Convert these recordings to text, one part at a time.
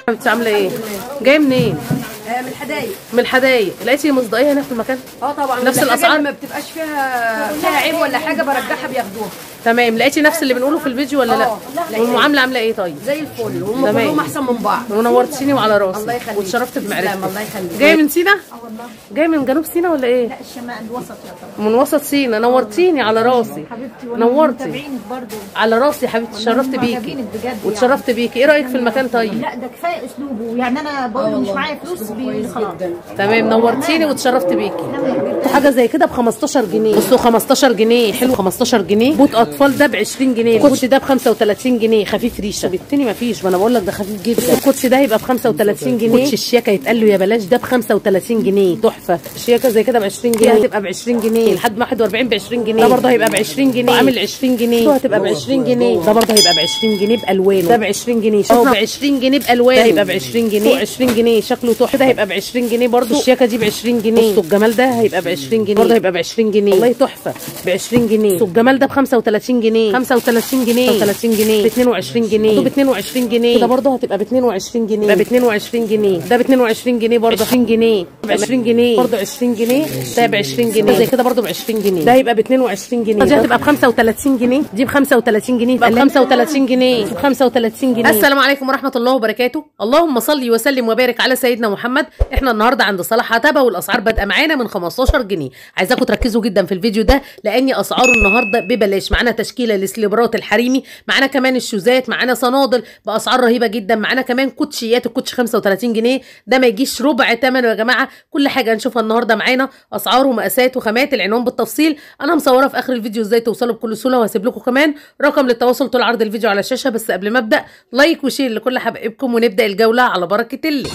حبيبتي عامله ايه جايه منين آه، من الحدايق من الحدايق لقيتي مصداقيه هنا في المكان اه طبعا نفس الحاجة الأسعار؟ اللي ما بتبقاش فيها فيها عيب ولا حاجه برجعها بياخدوها تمام لقيتي نفس اللي بنقوله في الفيديو ولا لا اه، لقيت. والمعامله عامله ايه طيب زي الفل وهم تمام. كلهم احسن من بعض ونورتيني وعلى راسي الله يخليك. واتشرفت تسلم، بمعرفتك الله يخليك. جايه من سينا اه والله جايه من جنوب سينا ولا ايه لا الشمال الوسط يعتبر من وسط سينا نورتيني على راسي حبيبتي وانا نورتي متابعينك برضه على راسي يا حبيبتي اتشرفت بيكي معجبينك بجد يعني. واتشرفت بيكي ايه رايك في المكان طيب لا ده كفايه اسلوبه يعني انا بقول له مش معايا فلوس بي- خلاص تمام نورتيني واتشرفت بيكي حاجه زي كده ب 15 جنيه بصوا 15 جنيه حلو 15 جنيه بوت اطفال ده ب 20 جنيه الكوتش ده ب 35 جنيه خفيف ريشه بالتاني مفيش ما انا بقول لك ده خفيف جدا الكوتش ده هيبقى ب 35 جنيه كوتش الشياكه يتقال له يا بلاش ده ب 35 جنيه تحفه الشياكه زي كده ب 20 جنيه هتبقى ب 20 جنيه لحد 41 ب 20 جنيه ده برضه هيبقى ب 20 جنيه عامل 20 جنيه ده هتبقى ب 20 جنيه ده برضه هيبقى ب 20 جنيه بالوانه ده ب 20 جنيه شكله ب 20 جنيه بالوانه ده هيبقى ب 20 جنيه 20 جنيه شكله تحفه ده هيبقى ب 20 جنيه برضه الشياكه دي ب 20 جنيه بصوا الجمال ده هيبقى ب 20 جنيه برضه هيبقى ب 20 جنيه والله تحفه ب 20 جنيه بصوا الجمال ده ب 35 جنيه 35 جنيه 35 جنيه ب 22 جنيه ب 22 جنيه ده برضه هتبقى ب 22 جنيه ده ب 22 جنيه ده ب 22 جنيه برضه 20 جنيه ب 20 جنيه برضه 20 جنيه ده ب 20 جنيه زي كده برضه ب 20 جنيه ده هيبقى ب 22 جنيه دي هتبقى ب 35 جنيه دي ب 35 جنيه ب 35 جنيه ب 35 جنيه السلام عليكم ورحمه الله وبركاته اللهم صل وسلم وبارك على سيدنا محمد احنا النهارده عند صلاح عتبه والاسعار بادئه معانا من 15 جنيه عايزاكم تركزوا جدا في الفيديو ده لان اسعاره النهارده ببلاش معانا تشكيله للسليبرات الحريمي معانا كمان الشوزات معانا صنادل باسعار رهيبه جدا معانا كمان كوتشيات الكوتش 35 جنيه ده ما يجيش ربع ثمنه يا جماعه كل حاجه هنشوفها النهارده معانا اسعار ومقاسات وخامات العنوان بالتفصيل انا مصوره في اخر الفيديو ازاي توصلوا بكل سهوله وهسيب لكم كمان رقم للتواصل طول عرض الفيديو على الشاشه بس قبل ما ابدا لايك وشير لكل حبايبكم ونبدا الجوله على بركه الله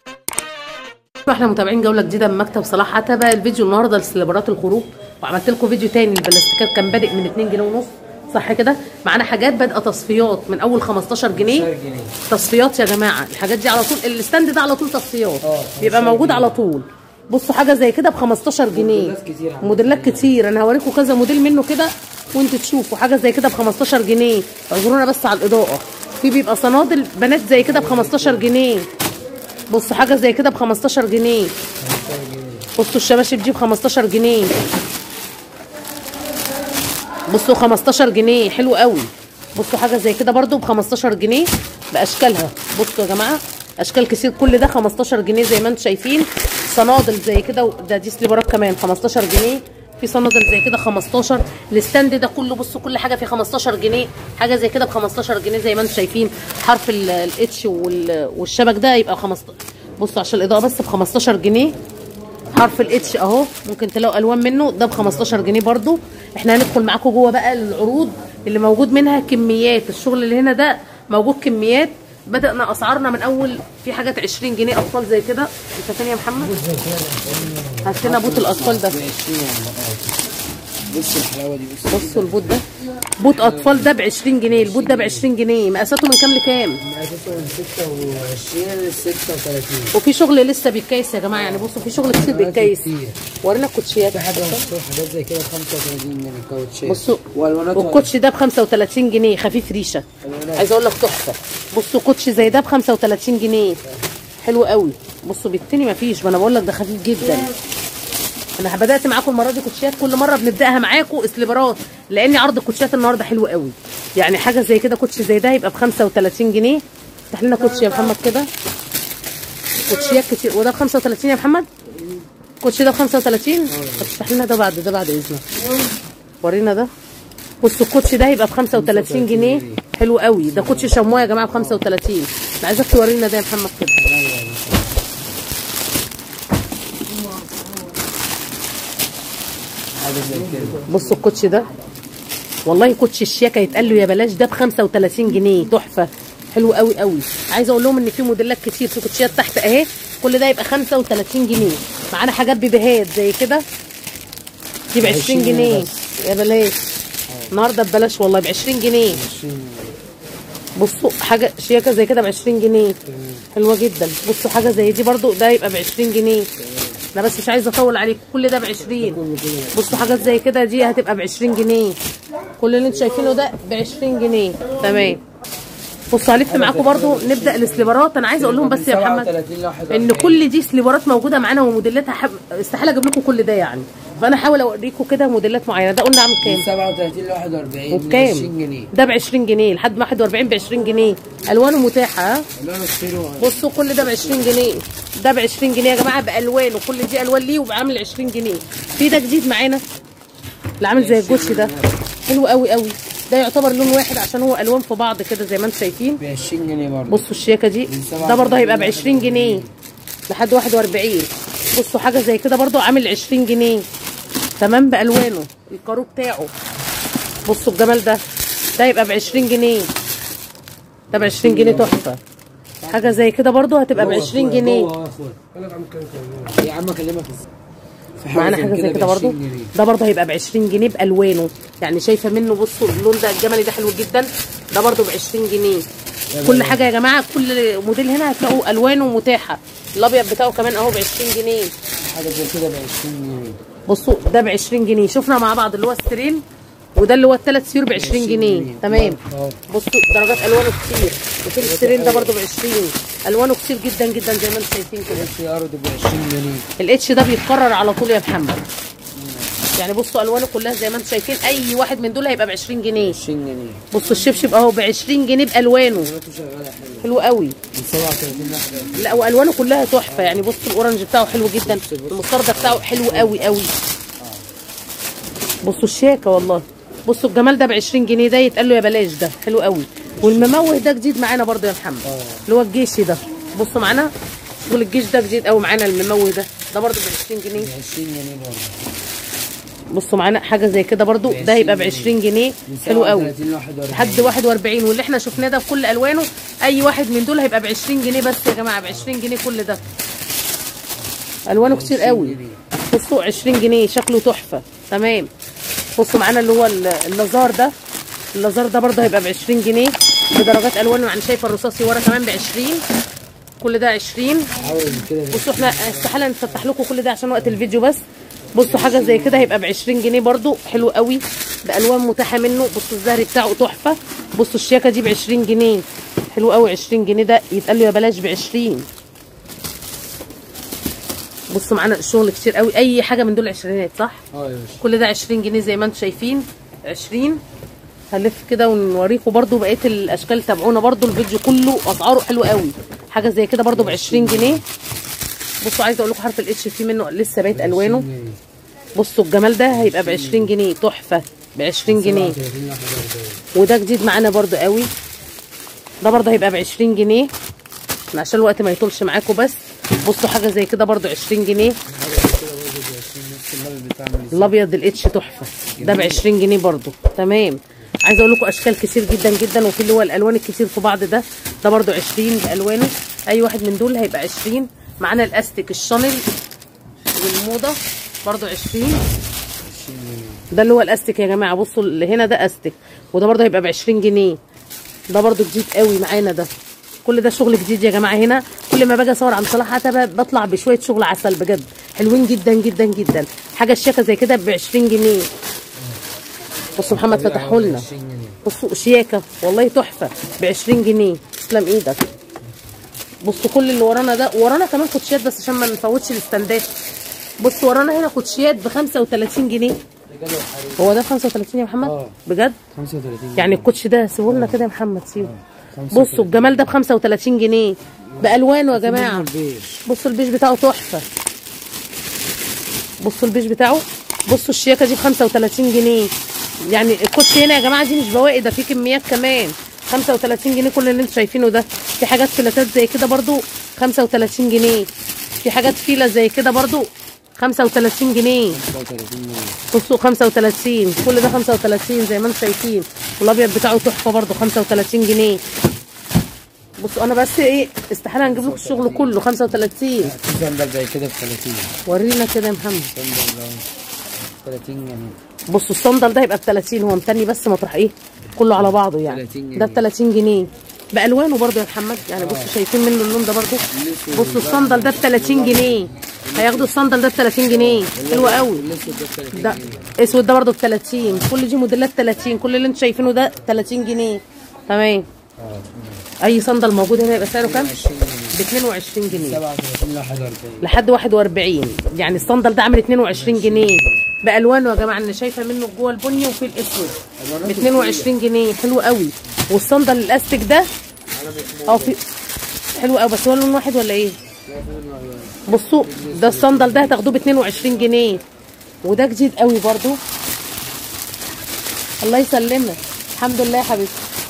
احنا متابعين جوله جديده من مكتب صلاح عتبه الفيديو النهارده لسليبرات الخروج وعملت لكم فيديو تاني البلاستيكات كان بادئ من 2 جنيه ونص صح كده معانا حاجات بادئه تصفيات من اول 15 جنيه تصفيات يا جماعه الحاجات دي على طول الستاند ده على طول تصفيات بيبقى موجود على طول بصوا حاجه زي كده ب 15 جنيه موديلات كتير انا هوريكم كذا موديل منه كده وانتوا تشوفوا حاجه زي كده ب 15 جنيه اعذرونا بس على الاضاءه في بيبقى صنادل بنات زي كده ب 15 جنيه بص حاجه زي كده ب 15 جنيه بصوا الشباشب دي ب 15 جنيه بصوا 15 جنيه حلو قوي بصوا حاجه زي كده برضو ب 15 جنيه باشكالها بصوا يا جماعه اشكال كتير كل ده 15 جنيه زي ما انتم شايفين صنادل زي كده ده دي سليبرات كمان 15 جنيه في صنادل زي كده 15 الستاند ده كله بصوا كل حاجه فيه 15 جنيه حاجه زي كده ب 15 جنيه زي ما انتم شايفين حرف الاتش والشبك ده يبقى 15 بصوا عشان الاضاءه بس ب 15 جنيه حرف الاتش اهو ممكن تلاقوا الوان منه ده ب 15 جنيه برضو احنا هندخل معاكم جوه بقى العروض اللي موجود منها كميات الشغل اللي هنا ده موجود كميات بدأنا اسعارنا من اول في حاجات 20 جنيه اطفال زي كده انت فين يا محمد هات لنا بوت الاطفال ده بص الحلاوه دي بص بصوا البوت ده بوت اطفال ده ب 20 جنيه البوت ده ب 20 جنيه مقاساته من كام لكام مقاساته من 26 ل 36 وفي شغل لسه بيتكيس يا جماعه يعني بصوا في شغل كتير بيتكيس كتير. ورينا الكوتشيات في حاجه مفتوح حاجات زي كده 35 جنيه الكاوتشات بصوا والوانات والكوتش ده ب 35 جنيه خفيف ريشه الوانات. عايزه اقول لك تحفه بصوا كوتش زي ده ب 35 جنيه حلو قوي بصوا بالتاني مفيش ما انا بقول لك ده خفيف جدا انا بدات معاكم المره دي كوتشيات كل مره بنبداها معاكم اسليبرات لان عرض الكوتشيات النهارده حلو قوي يعني حاجه زي كده كوتش زي ده يبقى ب 35 جنيه افتح لنا كوتش يا محمد كده كوتشيات كتير وده ب 35 يا محمد كوتش ده ب 35 طب افتح لنا ده بعد ده بعد اذنك ورينا ده بصوا الكوتش ده هيبقى ب 35 جنيه حلو قوي ده كوتش شمواه يا جماعه ب 35 انا عايزاك تورينا ده يا محمد كده حاجه زي كده بصوا الكوتش ده والله كوتش الشياكه يتقال له يا بلاش ده ب 35 جنيه تحفه حلو قوي قوي عايزه اقول لهم ان في موديلات كتير في كوتشيات تحت اهي كل ده يبقى 35 جنيه معانا حاجات ببيهات زي كده دي ب 20 جنيه يا بلاش النهارده ببلاش والله ب 20 جنيه بصوا حاجه شياكه زي كده ب 20 جنيه حلوه جدا بصوا حاجه زي دي برضو ده يبقى ب 20 جنيه انا بس مش عايزه اطول عليكم كل ده ب 20 بصوا حاجات زي كده دي هتبقى ب 20 جنيه كل اللي انتوا شايفينه ده ب 20 جنيه تمام بصوا هلف معاكم برضو نبدا السليبرات انا عايزه اقول لهم بس يا محمد 37 ل 41 ان كل دي سليبرات موجوده معانا وموديلاتها حب... استحاله اجيب لكم كل ده يعني فانا احاول اوريكم كده موديلات معينه ده قلنا عامل كام 37 ل 41 ب 20 وبكام جنيه ده ب 20 جنيه لحد ما 41 ب 20 جنيه الوانه متاحه ها لونه كتير و- بصوا كل ده ب 20 جنيه ده ب 20 جنيه يا جماعه بالوانه كل دي الوان ليه وبعامل 20 جنيه في ده جديد معانا اللي عامل زي الجوش ده حلو قوي قوي ده يعتبر لون واحد عشان هو الوان في بعض كده زي ما انتم شايفين ب 20 جنيه برضه بصوا الشياكه دي ده برضه هيبقى ب 20 جنيه لحد 41 بصوا حاجه زي كده برضه عامل 20 جنيه تمام بالوانه الكارو بتاعه بصوا الجمال ده ده يبقى ب 20 جنيه ده ب 20 جنيه تحفه حاجه زي كده برضه هتبقى ب 20 جنيه يا عم اكلمك ازاي في معانا حاجه زي كده ب برضه 20 جنيه. ده برضه هيبقى ب 20 جنيه بالوانه يعني شايفه منه بصوا اللون ده الجملي ده حلو جدا ده برضه ب 20 جنيه كل حاجه يا جماعه كل موديل هنا هتلاقوا الوانه متاحه الابيض بتاعه كمان اهو ب 20 جنيه حاجه زي كده ب 20 جنيه بصوا ده ب 20 جنيه شفنا مع بعض اللي هو السترين وده اللي هو الثلاث سيور ب 20 جنيه تمام اه بصوا درجات الوانه كتير وفي السترين ده برضه ب 20 الوانه كتير جدا جدا زي ما انتم شايفين كده في ارض ب 20 جنيه الاتش ده بيتكرر على طول يا محمد يعني بصوا الوانه كلها زي ما انتم شايفين اي واحد من دول هيبقى ب 20 جنيه 20 جنيه بصوا الشبشب اهو ب 20 جنيه بالوانه دلوقتي شغاله حلو حلو قوي من 37 ل 41 لا والوانه كلها تحفه يعني بصوا الاورنج بتاعه حلو جدا المستردة بتاعه حلو قوي قوي بصوا الشياكه والله بصوا الجمال ده ب 20 جنيه ده يتقال له يا بلاش ده حلو قوي والمموه ده جديد معانا برضه يا محمد اللي هو الجيشي ده بصوا معانا شغل الجيش ده جديد قوي معانا المموه ده ده برضه ب 20 جنيه ب 20 جنيه برضه بصوا معانا حاجه زي كده برضو ده هيبقى ب 20 جنيه من حلو قوي 37 ل 41 لحد 41 واللي احنا شفناه ده بكل الوانه اي واحد من دول هيبقى ب 20 جنيه بس يا جماعه ب 20 جنيه كل ده الوانه كتير قوي بصوا 20 جنيه شكله تحفه تمام بصوا معانا اللي هو ال- اللازار ده اللازار ده برضه هيبقى ب 20 جنيه بدرجات الوان يعني شايفه الرصاصي ورا كمان ب 20 كل ده 20 عاوز كده ب بصوا احنا استحاله نفتح لكم كل ده عشان وقت الفيديو بس بصوا حاجه زي كده هيبقى ب 20 جنيه برضو حلو قوي بالوان متاحه منه بصوا الزهري بتاعه تحفه بصوا الشياكه دي ب 20 جنيه حلو قوي 20 جنيه ده يتقال له يا بلاش ب 20 بصوا معانا الشغل كتير قوي اي حاجه من دول عشرينات صح اه يا باشا كل ده 20 جنيه زي ما انتم شايفين 20 هنلف كده ونوريكم برضو بقيه الاشكال تابعونا برضو الفيديو كله اسعاره حلوه قوي حاجه زي كده برضو ب 20 جنيه بصوا عايزه اقول لكم حرف الاتش فيه منه لسه بايت الوانه بصوا الجمال ده هيبقى ب 20 جنيه تحفه ب 20 جنيه 37 ل 41 وده جديد معانا برضو قوي ده برضو هيبقى ب 20 جنيه عشان الوقت ما يطولش معاكم بس بصوا حاجه زي كده برضو 20 جنيه حاجه زي كده برضه ب 20 نفس اللبن بتاع من الابيض الاتش تحفه ده ب 20 جنيه برضو تمام عايزه اقول لكم اشكال كتير جدا جدا وفي اللي هو الالوان الكتير في بعض ده ده برضو 20 بالوانه اي واحد من دول هيبقى 20 معانا الاستيك الشانل والموضه برضو 20 ده اللي هو الاستيك يا جماعه بصوا اللي هنا ده استيك وده برضو هيبقى ب 20 جنيه ده برضو جديد قوي معانا ده كل ده شغل جديد يا جماعه هنا كل ما باجي اصور عن صلاح عتبه بطلع بشويه شغل عسل بجد حلوين جدا جدا جدا حاجه الشياكه زي كده ب 20 جنيه بصوا محمد فتحه لنا 20 جنيه بصوا شياكه والله تحفه ب 20 جنيه تسلم ايدك بصوا كل اللي ورانا ده ورانا كمان كوتشيات بس عشان ما نفوتش الاستندات بصوا ورانا هنا كوتشيات ب 35 جنيه رجاله وحريم هو ده 35 يا محمد اه. بجد 35 جنيه يعني الكوتش ده سيبه لنا كده يا محمد سيبه 35 بصوا الجمال ده ب 35 جنيه بالوانه يا جماعه البيج بصوا البيج بتاعه تحفه بصوا البيج بتاعه بصوا الشياكه دي ب 35 جنيه يعني الكوتش هنا يا جماعه دي مش بواقي ده في كميات كمان 35 جنيه كل اللي انتوا شايفينه ده في حاجات فيلاتات زي كده برضو 35 جنيه في حاجات فيله زي كده برضو 35 جنيه 35 جنيه بصوا 35 كل ده 35 زي ما انتم شايفين والابيض بتاعه تحفه برضو 35 جنيه بصوا انا بس ايه استحاله نجيب لكم الشغل كله 35 في صندل زي كده ب 30 ورينا كده يا محمد صندل اهو 30 جنيه بصوا الصندل ده هيبقى ب 30 هو متني بس مطرح ايه كله على بعضه يعني 30 جنيه. ده ب 30 جنيه بالوانه برضه يا محمد يعني بصوا شايفين منه اللون ده برضه بصوا الصندل ده ب 30 جنيه هياخدوا الصندل ده ب 30 جنيه حلو قوي الاسود ده ب 30 ده جنيه اسود ده برضه ب 30 كل دي موديلات 30 كل اللي انتوا شايفينه ده 30 جنيه تمام اه اي صندل موجود هنا يبقى سعره كام 20 جنيه ب 22 جنيه 37 ل 41 لحد 41 يعني الصندل ده عامل 22 جنيه بالوانه يا جماعه انا شايفه منه جوه البني وفي الاسود ب 22 جنيه حلو قوي والصندل الاستيك ده اه في حلو قوي بس هو لون واحد ولا ايه بصوا ده الصندل ده هتاخدوه ب 22 جنيه وده جديد قوي برضو الله يسلمك الحمد لله يا حبيبتي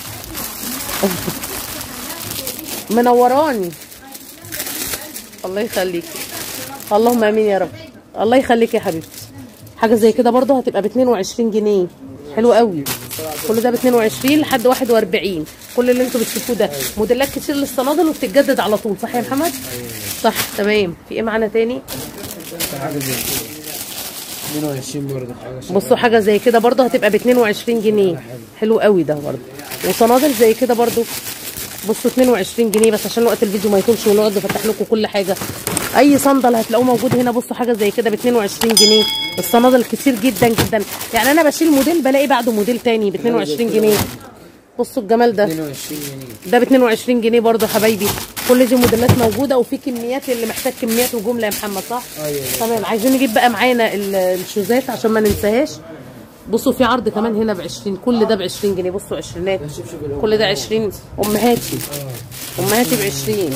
منوراني الله يخليكي اللهم امين يا رب الله يخليك يا حبيبتي حاجه زي كده برضه هتبقى ب 22 جنيه حلو قوي كل ده ب 22 لحد 41 كل اللي انتوا بتشوفوه ده موديلات كتير للصنادل وبتتجدد على طول صح يا محمد صح تمام في ايه معانا تاني في حاجه زي كده 22 برضه حاجه شبه. بصوا حاجه زي كده برضه هتبقى ب 22 جنيه حلو قوي ده برضه وصنادل زي كده برضه بصوا 22 جنيه بس عشان وقت الفيديو ما يطولش ونقعد نفتح لكم كل حاجه اي صندل هتلاقوه موجود هنا بصوا حاجه زي كده ب 22 جنيه الصنادل كتير جدا جدا يعني انا بشيل موديل بلاقي بعده موديل تاني ب 22 جنيه بصوا الجمال ده 22 جنيه ده ب 22 جنيه برضه حبايبي كل دي موديلات موجوده وفي كميات اللي محتاج كميات وجمله يا محمد صح ايوه تمام عايزين نجيب بقى معانا ال- الشوزات عشان ما ننساهاش بصوا في عرض كمان هنا ب 20 كل ده ب 20 جنيه بصوا عشرينات كل ده 20 امهاتي امهاتي ب 20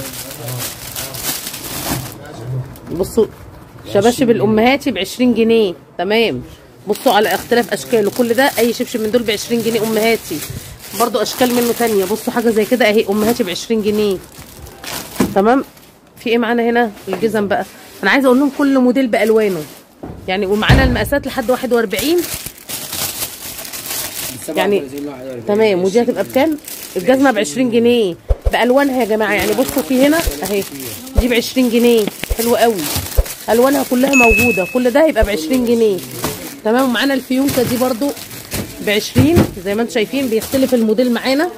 بصوا شباشب الامهاتي ب 20 جنيه تمام بصوا على اختلاف اشكاله كل ده اي شبشب من دول ب 20 جنيه امهاتي برضو اشكال منه تانية بصوا حاجه زي كده اهي امهاتي ب 20 جنيه تمام في ايه معانا هنا الجزم بقى انا عايزه اقول لهم كل موديل بالوانه يعني ومعانا المقاسات لحد 41 يعني 37 ل 41 تمام ودي هتبقى بكام الجزمه ب 20 جنيه بالوانها يا جماعه يعني بصوا في هنا اهي دي ب 20 جنيه حلوه قوي الوانها كلها موجوده كل ده هيبقى ب 20 جنيه تمام ومعانا الفيونكه دي برضو ب 20 زي ما انتم شايفين بيختلف الموديل معانا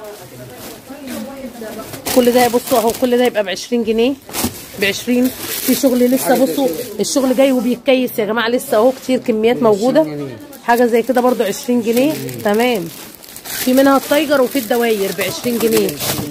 كل ده بصوا اهو كل ده يبقى ب 20 جنيه ب 20 في شغل لسه بصوا الشغل جاي وبيتكيس يا جماعه لسه اهو كتير كميات موجوده حاجه زي كده برضو 20 جنيه تمام في منها التايجر وفي الدواير ب 20 جنيه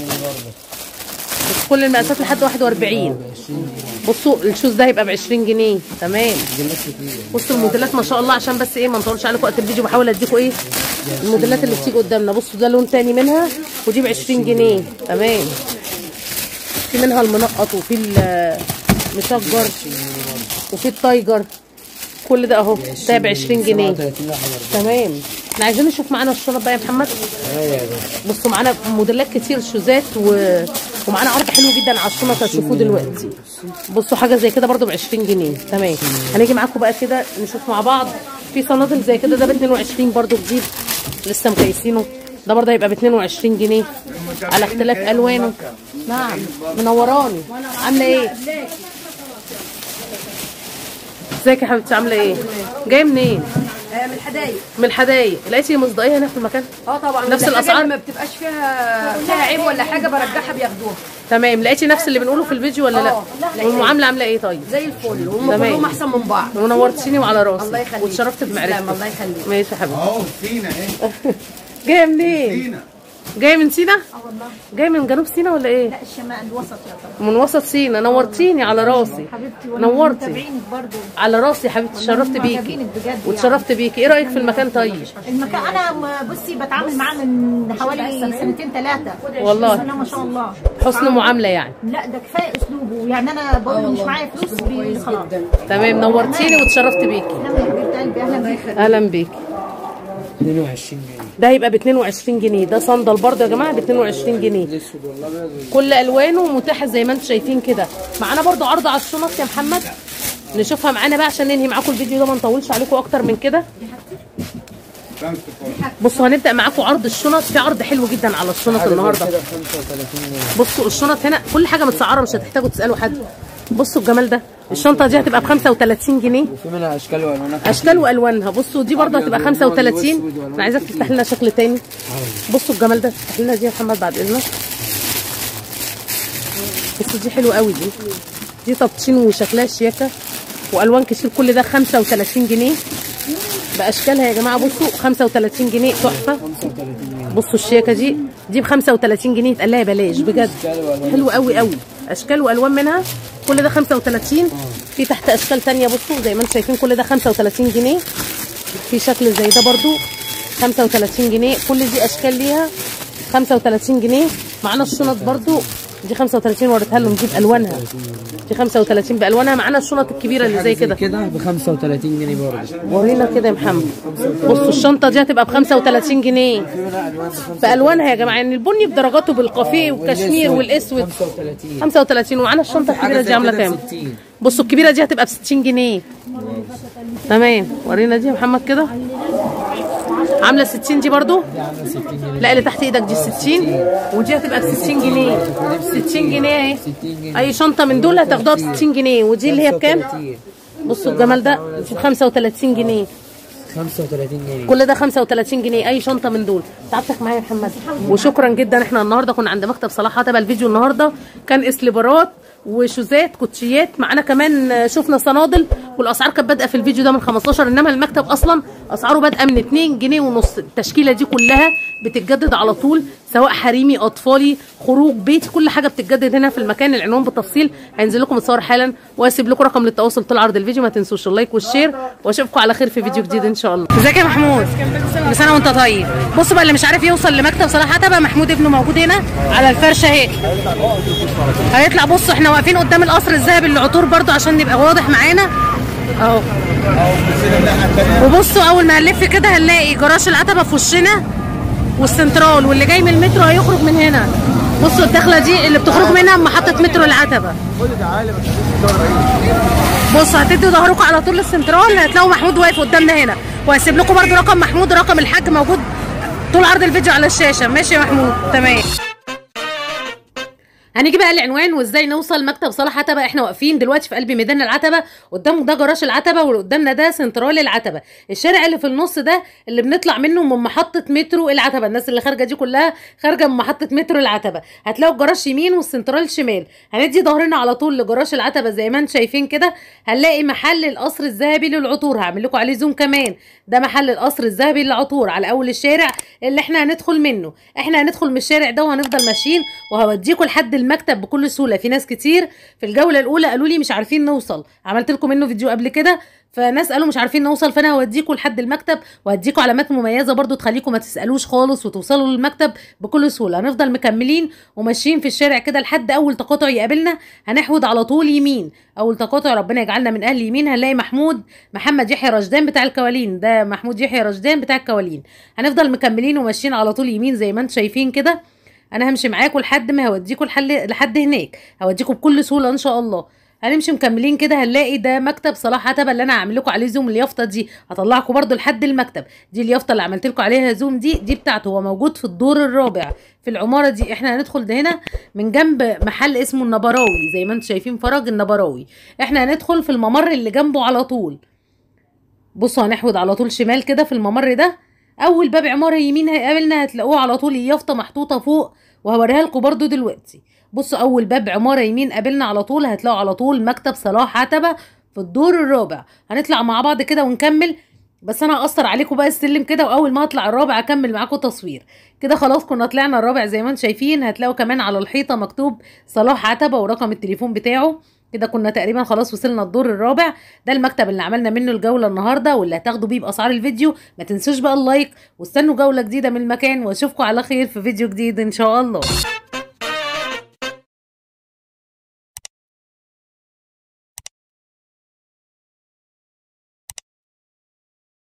بس كل المقاسات لحد 41 بصوا الشوز ده هيبقى ب 20 جنيه تمام بصوا الموديلات ما شاء الله عشان بس ايه ما نطولش عليكم وقت الفيديو بحاول اديكم ايه الموديلات اللي بتيجي قدامنا بصوا ده لون تاني منها ودي ب 20 جنيه تمام في منها المنقط وفي المشجر وفي التايجر كل ده اهو ده ب 20 جنيه 37 ل 41 تمام احنا عايزين نشوف معانا الشنط بقى يا محمد ايوه يا باشا بصوا معانا موديلات كتير شوزات و... ومعانا عرض حلو جدا على الشنط هتشوفوه دلوقتي بصوا حاجه زي كده برضو ب 20 جنيه تمام هنيجي معاكم بقى كده نشوف مع بعض في صنادل زي كده ده ب 22 برضو جديد لسه مكيسينه ده برضه هيبقى ب 22 جنيه على اختلاف الوانه نعم منوراني عامله ايه ازيك يا حبيبتي عامله ايه جايه منين آه، من الحدايق من الحدايق لقيتي مصداقيه هنا في المكان اه طبعا نفس والحاجة الأسعار؟ اللي ما بتبقاش فيها فيها عيب ولا حاجه برجعها بياخدوها تمام لقيتي نفس اللي بنقوله في الفيديو ولا لا اه، لقيت. والمعامله عامله ايه طيب زي الفل وهم تمام. كلهم احسن من بعض ونورتيني وعلى راسي الله يخليك. واتشرفت تسلم، بمعرفتك الله يخليك. ماشي يا حبيبتي اهو سينا اهي جايه منين سينا جايه من سينا اه والله جايه من جنوب سينا ولا ايه لا الشمال الوسط يعتبر من وسط سينا نورتيني على راسي حبيبتي وانا نورتي متابعينك برضو على راسي يا حبيبتي اتشرفت بيكي معجبينك بجد يعني. واتشرفت بيكي ايه رايك في المكان طيب المكان انا م- بصي بتعامل معاه من حوالي سنتين ثلاثه والله. بسم الله ما شاء الله حسن معامله يعني لا ده كفايه اسلوبه يعني انا بقول له مش معايا فلوس بي- خلاص تمام نورتيني واتشرفت بيكي اهلا يا حبيبه قلبي اهلا بيك اهلا بيكي 22 جنيه ده هيبقى ب 22 جنيه ده صندل برضه يا جماعه ب 22 جنيه الاسود والابيض كل الوانه متاحه زي ما انتم شايفين كده معانا برضو عرض على الشنط يا محمد نشوفها معانا بقى عشان ننهي معاكم الفيديو ده ما نطولش عليكم اكتر من كده بصوا هنبدا معاكم عرض الشنط في عرض حلو جدا على الشنط النهارده كده ب 35 جنيه بصوا الشنط هنا كل حاجه متسعره مش هتحتاجوا تسالوا حد بصوا الجمال ده الشنطه دي هتبقى ب 35 جنيه وفي منها اشكال والوانات اشكال والوانها بصوا دي برضه هتبقى أبيض ونور 35 وأسود وألوان انا عايزاك كتير. تفتح لنا شكل تاني بصوا الجمال ده افتح لنا دي يا محمد بعد اذنك بصوا دي حلوه قوي دي دي تبطين وشكلها شياكه والوان كتير كل ده 35 جنيه باشكالها يا جماعه بصوا 35 جنيه تحفه 35 جنيه بصوا الشياكه دي دي ب 35 جنيه اتقال لها بلاش بجد حلو قوي قوي اشكال والوان منها كل ده 35 في تحت اشكال تانية بصوا زي ما انتم شايفين كل ده 35 جنيه في شكل زي ده برضو 35 جنيه كل دي اشكال ليها 35 جنيه معانا الشنط برضو دي 35 وريتها لهم دي بالوانها دي 35 بالوانها معانا الشنط الكبيره اللي زي كده كده ب 35 جنيه برضه ورينا كده يا محمد بصوا الشنطه دي هتبقى ب 35 جنيه في منها الوان ب 35 بالوانها يا جماعه يعني البني بدرجاته بالقافيه والكشمير والاسود 35 35 ومعانا الشنطه الكبيره حاجه دي زي عامله كده كام ب 60 بصوا الكبيره دي هتبقى ب 60 جنيه تمام ورينا دي يا محمد كده عامله 60 دي برضو دي عامله 60 جنيه لا اللي تحت ايدك دي 60 ودي هتبقى ب 60 جنيه 60 جنيه اهي 60 جنيه اي شنطه من دول هتاخدوها ب 60 جنيه ودي اللي هي بكام 35. بصوا الجمال ده دي ب 35 جنيه 35 جنيه كل ده 35 جنيه اي شنطه من دول تعبتك معايا يا محمد وشكرا جدا احنا النهارده كنا عند مكتب صلاح عتبه الفيديو النهارده كان اسليبرات وشوزات كوتشيات معانا كمان شفنا صنادل والاسعار كانت بادئه في الفيديو ده من 15 انما المكتب اصلا اسعاره بادئه من 2 جنيه ونص التشكيله دي كلها بتتجدد على طول سواء حريمي اطفالي خروج بيتي كل حاجه بتتجدد هنا في المكان العنوان بالتفصيل هينزل لكم الصور حالا واسيب لكم رقم للتواصل طول عرض الفيديو ما تنسوش اللايك والشير واشوفكم على خير في فيديو جديد ان شاء الله ازيك يا محمود كل سنه وانت طيب بصوا بقى اللي مش عارف يوصل لمكتب صلاح عتبه محمود ابنه موجود هنا على الفرشه اهي هيطلع بصوا احنا واقفين قدام القصر الذهبي اللي عطور برضو عشان نبقى واضح معانا اهو وبصوا اول ما هنلف كده هنلاقي جراج العتبه في وشنا والسنترال واللي جاي من المترو هيخرج من هنا بصوا الدخله دي اللي بتخرج منها من محطه مترو العتبه بصوا هتدوا ظهركم على طول للسنترال هتلاقوا محمود واقف قدامنا هنا وهسيب لكم برضو رقم محمود رقم الحاج موجود طول عرض الفيديو على الشاشه ماشي يا محمود تمام هنيجي بقى العنوان وازاي نوصل مكتب صلاح عتبه احنا واقفين دلوقتي في قلب ميدان العتبه قدامه ده جراج العتبه واللي قدامنا ده سنترال العتبه الشارع اللي في النص ده اللي بنطلع منه من محطه مترو العتبه الناس اللي خارجه دي كلها خارجه من محطه مترو العتبه هتلاقوا الجراج يمين والسنترال شمال هندي ظهرنا على طول لجراج العتبه زي ما انتم شايفين كده هنلاقي محل القصر الذهبي للعطور هعمل لكم عليه زوم كمان ده محل القصر الذهبي للعطور على اول الشارع اللي احنا هندخل منه احنا هندخل من الشارع ده وهنفضل ماشيين وهوديكم لحد المكتب بكل سهوله في ناس كتير في الجوله الاولى قالوا لي مش عارفين نوصل عملت لكم منه فيديو قبل كده فناس قالوا مش عارفين نوصل فانا هوديكم لحد المكتب وهديكم علامات مميزه برضو تخليكم ما تسالوش خالص وتوصلوا للمكتب بكل سهوله هنفضل مكملين وماشيين في الشارع كده لحد اول تقاطع يقابلنا هنحود على طول يمين اول تقاطع ربنا يجعلنا من اهل يمين هنلاقي محمود محمد يحيى رشدان بتاع الكوالين ده محمود يحيى رشدان بتاع الكوالين هنفضل مكملين وماشيين على طول يمين زي ما انتم شايفين كده انا همشي معاكم لحد ما هوديكم الحل لحد هناك هوديكم بكل سهوله ان شاء الله هنمشي مكملين كده هنلاقي ده مكتب صلاح عتبه اللي انا هعمل لكم عليه زوم اليافطه دي هطلعكم برده لحد المكتب دي اليافطه اللي عملت لكم عليها زوم دي دي بتاعته هو موجود في الدور الرابع في العماره دي احنا هندخل ده هنا من جنب محل اسمه النبراوي زي ما انتم شايفين فرج النبراوي احنا هندخل في الممر اللي جنبه على طول بصوا هنحود على طول شمال كده في الممر ده اول باب عماره يمين هيقابلنا هتلاقوه على طول اليافطه محطوطه فوق وهوريها لكم برده دلوقتي بصوا اول باب عماره يمين قابلنا على طول هتلاقوا على طول مكتب صلاح عتبه في الدور الرابع هنطلع مع بعض كده ونكمل بس انا هقصر عليكم بقى السلم كده واول ما اطلع الرابع اكمل معاكم تصوير كده خلاص كنا طلعنا الرابع زي ما انتم شايفين هتلاقوا كمان على الحيطه مكتوب صلاح عتبه ورقم التليفون بتاعه كده كنا تقريبا خلاص وصلنا الدور الرابع ده المكتب اللي عملنا منه الجوله النهارده واللي هتاخدوا بيه باسعار الفيديو ما تنسوش بقى اللايك واستنوا جوله جديده من المكان واشوفكم على خير في فيديو جديد ان شاء الله